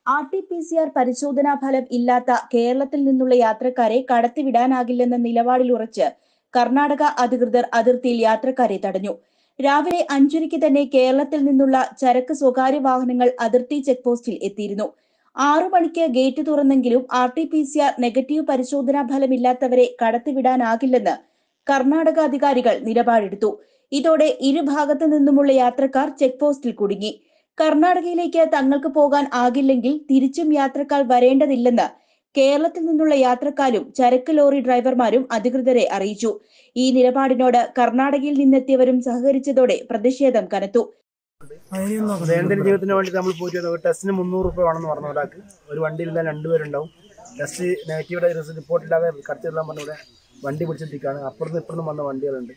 R T P C R പരിശോധനാ ഫലം ഇല്ലാത്ത കേരളത്തിൽ നിന്നുള്ള യാത്രക്കാരെ കടത്തിവിടാനാകില്ലെന്ന നിലപാടിൽ ഉറച്ച് കർണാടക അധികൃതർ അതിർത്തിയിൽ യാത്രക്കാരെ തടഞ്ഞു രാവിലെ അഞ്ചരയ്ക്ക് തന്നെ കേരളത്തിൽ നിന്നുള്ള ചരക്ക് സ്വകാര്യ വാഹനങ്ങൾ അതിർത്തി ചെക്ക് പോസ്റ്റിൽ എത്തിയിരുന്നു ആറു മണിക്ക് ഗേറ്റ് തുറന്നെങ്കിലും R T P C R negative പരിശോധനാ ഫലമില്ലാത്തവരെ കടത്തിവിടാനാകില്ലെന്ന് കർണാടക അധികാരികൾ നിലപാടെടുത്തു ഇതോടെ ഇരുഭാഗത്തു നിന്നുമുള്ള യാത്രക്കാർ ചെക്ക് പോസ്റ്റിൽ കുടുങ്ങി കർണാടകയിലേക്ക് തങ്ങൾക്ക് പോകാൻ ആകില്ലെങ്കിൽ തിരിച്ചും യാത്രക്കാർ വരേണ്ടതില്ലെന്ന് കേരളത്തിൽ നിന്നുള്ള യാത്രക്കാരും ചരക്ക് ലോറി ഡ്രൈവർമാരും അധികൃതരെ അറിയിച്ചു ഈ നിലപാടിനോട് കർണാടകയിൽ നിന്നെത്തിയവരും സഹകരിച്ചതോടെ പ്രതിഷേധം കനത്തു ദൈനംദിന ജീവിതത്തിന് വേണ്ടി നമ്മൾ പോയിട്ട് വന്നത് ഒരു ടെസ്റ്റിന് മുന്നൂറ് രൂപ വേണമെന്ന് പറഞ്ഞു ഒരാൾക്ക് ഒരു വണ്ടിയിൽ തന്നെ രണ്ടുപേരുണ്ടാവും ടെസ്റ്റ് നെഗറ്റീവ് റിപ്പോർട്ട് ഇല്ലാതെ കടത്തിവിടാൻ പറഞ്ഞ ഇവിടെ വണ്ടി പിടിച്ചിട്ടിരിക്കുകയാണ് അപ്പുറത്തും ഇപ്പുറത്തും വന്ന വണ്ടികളുണ്ട്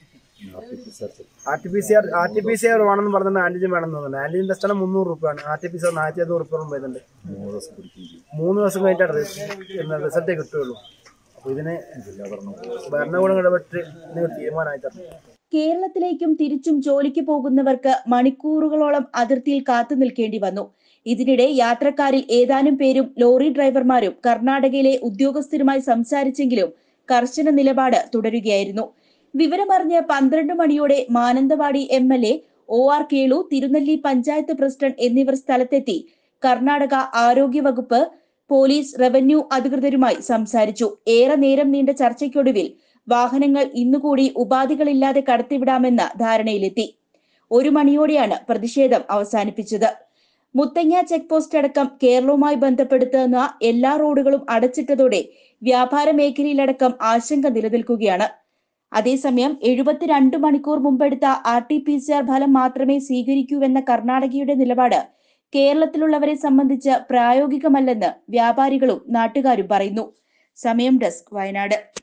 R T P C R R T P C R വേണമെന്ന് പറഞ്ഞാൽ ആന്റിജൻ വേണമെന്ന് തോന്നുന്നു ആന്റിജൻ ടെസ്റ്റാണ് മുന്നൂറ് രൂപയാണ് R T P C R നാലായിരത്തി അറുപത് രൂപയോളം വരുന്നുണ്ട് മൂന്ന് ദിവസം കഴിഞ്ഞിട്ടാണ് റിസൾട്ടേ കിട്ടുകയുള്ളൂ അപ്പോൾ ഇതിന് ഭരണകൂടം ഇടപെട്ട് ഇതിന് തീരുമാനമായി തരണം കേരളത്തിലേക്കും തിരിച്ചും ജോലിക്ക് പോകുന്നവർക്ക് മണിക്കൂറുകളോളം അതിർത്തിയിൽ കാത്തു നിൽക്കേണ്ടി വന്നു ഇതിനിടെ യാത്രക്കാരിൽ ഏതാനും പേരും ലോറി ഡ്രൈവർമാരും കർണാടകയിലെ ഉദ്യോഗസ്ഥരുമായി സംസാരിച്ചെങ്കിലും കർശന നിലപാട് തുടരുകയായിരുന്നു വിവരമറിഞ്ഞ് പന്ത്രണ്ട് മണിയോടെ Mananthavady M L A O R Kelu Thirunelli panchayat president എന്നിവർ സ്ഥലത്തെത്തി കർണാടക ആരോഗ്യവകുപ്പ് പോലീസ് റവന്യൂ അധികൃതരുമായി സംസാരിച്ചു ഏറെ നേരം നീണ്ട ചർച്ചയ്ക്കൊടുവിൽ വാഹനങ്ങൾ ഇന്നുകൂടി ഉപാധികളില്ലാതെ കടത്തിവിടാമെന്ന ധാരണയിലെത്തി ഒരു മണിയോടെയാണ് പ്രതിഷേധം അവസാനിപ്പിച്ചത് മുത്തങ്ങ ചെക്ക് പോസ്റ്റ് അടക്കം കേരളവുമായി ബന്ധപ്പെടുത്തുന്ന എല്ലാ റോഡുകളും അടച്ചിട്ടതോടെ വ്യാപാര മേഖലയിലടക്കം ആശങ്ക നിലനിൽക്കുകയാണ് അതേസമയം എഴുപത്തിരണ്ട് മണിക്കൂർ മുമ്പെടുത്ത R T P C R ഫലം മാത്രമേ സ്വീകരിക്കൂവെന്ന കർണാടകയുടെ നിലപാട് കേരളത്തിലുള്ളവരെ സംബന്ധിച്ച് പ്രായോഗികമല്ലെന്ന് വ്യാപാരികളും നാട്ടുകാരും പറയുന്നു സമയം ഡെസ്ക് വയനാട്